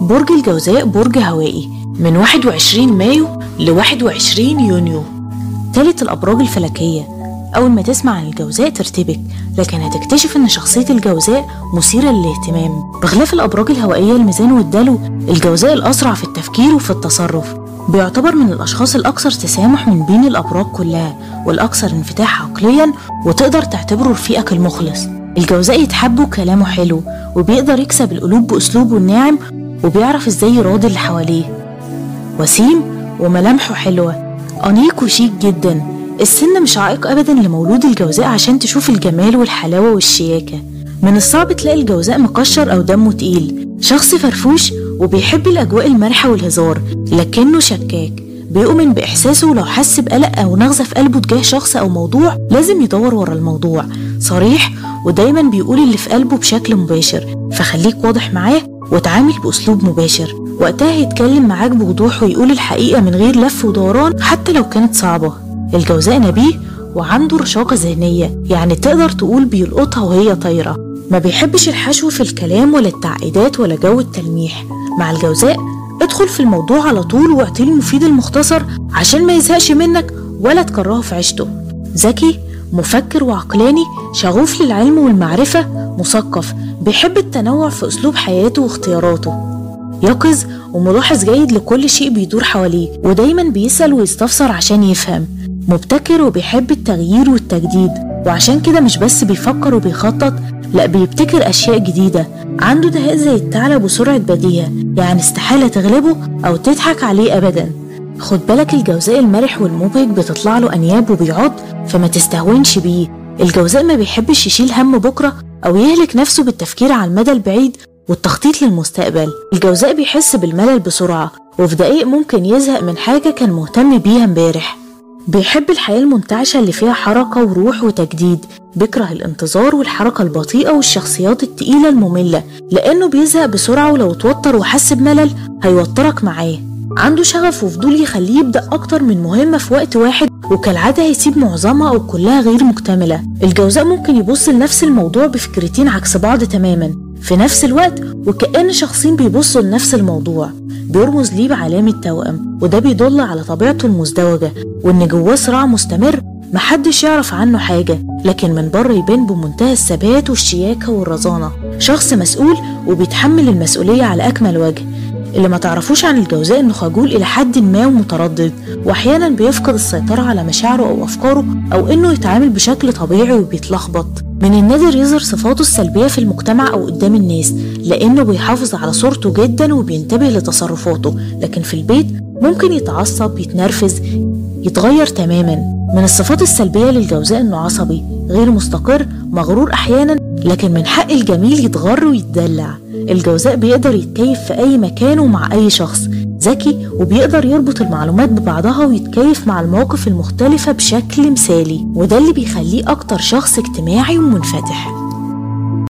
برج الجوزاء برج هوائي من 21 مايو ل 21 يونيو تالت الأبراج الفلكية أول ما تسمع عن الجوزاء ترتبك لكن هتكتشف إن شخصية الجوزاء مثيرة للاهتمام بخلاف الأبراج الهوائية الميزان والدلو الجوزاء الأسرع في التفكير وفي التصرف بيعتبر من الأشخاص الأكثر تسامح من بين الأبراج كلها والأكثر انفتاح عقليا وتقدر تعتبره رفيقك المخلص الجوزاء يتحب وكلامه حلو وبيقدر يكسب القلوب بأسلوبه الناعم وبيعرف ازاي يراضي اللي حواليه وسيم وملامحه حلوة أنيق وشيك جدا السن مش عائق أبدا لمولود الجوزاء عشان تشوف الجمال والحلاوة والشياكة من الصعب تلاقي الجوزاء مكشر أو دمه تقيل شخص فرفوش وبيحب الأجواء المرحة والهزار لكنه شكاك بيؤمن بإحساسه ولو حس بقلق أو نغزة في قلبه تجاه شخص أو موضوع لازم يدور ورا الموضوع صريح ودايما بيقول اللي في قلبه بشكل مباشر فخليك واضح معاه وتعامل بأسلوب مباشر وقتها هيتكلم معاك بوضوح ويقول الحقيقة من غير لف ودوران حتى لو كانت صعبة الجوزاء نبيه وعنده رشاقة ذهنية يعني تقدر تقول بيلقطها وهي طايرة ما بيحبش الحشو في الكلام ولا التعقيدات ولا جو التلميح مع الجوزاء ادخل في الموضوع على طول واعطيه المفيد المختصر عشان ما يزهقش منك ولا تكرهه في عيشته ذكي مفكر وعقلاني شغوف للعلم والمعرفة مثقف بيحب التنوع في أسلوب حياته واختياراته يقظ وملاحظ جيد لكل شيء بيدور حواليه ودايما بيسأل ويستفسر عشان يفهم مبتكر وبيحب التغيير والتجديد وعشان كده مش بس بيفكر وبيخطط لا بيبتكر أشياء جديدة عنده دهاء زي الثعلب وسرعة بديهة يعني استحالة تغلبه أو تضحك عليه أبدا خد بالك الجوزاء المرح والمبهج بتطلع له أنياب وبيعض فما تستهونش بيه الجوزاء ما بيحبش يشيل هم بكرة أو يهلك نفسه بالتفكير على المدى البعيد والتخطيط للمستقبل الجوزاء بيحس بالملل بسرعة وفي دقايق ممكن يزهق من حاجة كان مهتم بيها امبارح بيحب الحياة المنتعشة اللي فيها حركة وروح وتجديد بيكره الانتظار والحركة البطيئة والشخصيات التقيلة المملة لأنه بيزهق بسرعة ولو اتوتر وحس بملل هيوترك معاه عنده شغف وفضول يخليه يبدأ أكتر من مهمة في وقت واحد وكالعادة هيسيب معظمها أو كلها غير مكتملة الجوزاء ممكن يبص لنفس الموضوع بفكرتين عكس بعض تماما في نفس الوقت وكأن شخصين بيبصوا لنفس الموضوع بيرمز ليه بعلامة توأم وده بيدل على طبيعته المزدوجة وإن جواه صراع مستمر محدش يعرف عنه حاجة لكن من بره يبان بمنتهى الثبات والشياكة والرزانة شخص مسؤول وبيتحمل المسؤولية على أكمل وجه اللي ما تعرفوش عن الجوزاء انه خجول الى حد ما ومتردد واحيانا بيفقد السيطرة على مشاعره او افكاره او انه يتعامل بشكل طبيعي وبيتلخبط من النادر يظهر صفاته السلبية في المجتمع او قدام الناس لانه بيحافظ على صورته جدا وبينتبه لتصرفاته لكن في البيت ممكن يتعصب يتنرفز يتغير تماما من الصفات السلبية للجوزاء انه عصبي غير مستقر مغرور احيانا لكن من حق الجميل يتغر ويتدلع الجوزاء بيقدر يتكيف في أي مكان ومع أي شخص ذكي وبيقدر يربط المعلومات ببعضها ويتكيف مع المواقف المختلفة بشكل مثالي وده اللي بيخليه أكتر شخص اجتماعي ومنفتح